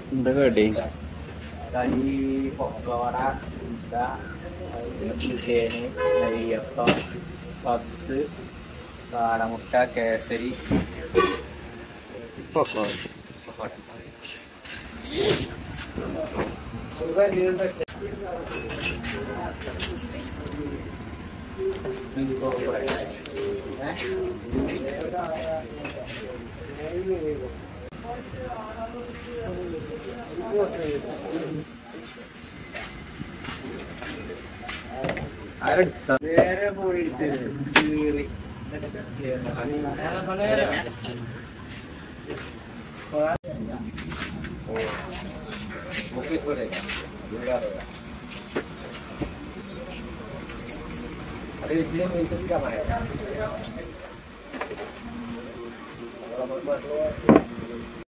എന്താ കടി കടി പൊക്കവട ഉണ്ട തേന് നെയ്യപ്പം പത്ത് കാടമുട്ട കേസരി പൊക്കോ വേറെ പോയിട്ട് കീറി അത് ഇതിനെ മേടിച്ചിട്ട് പറയാം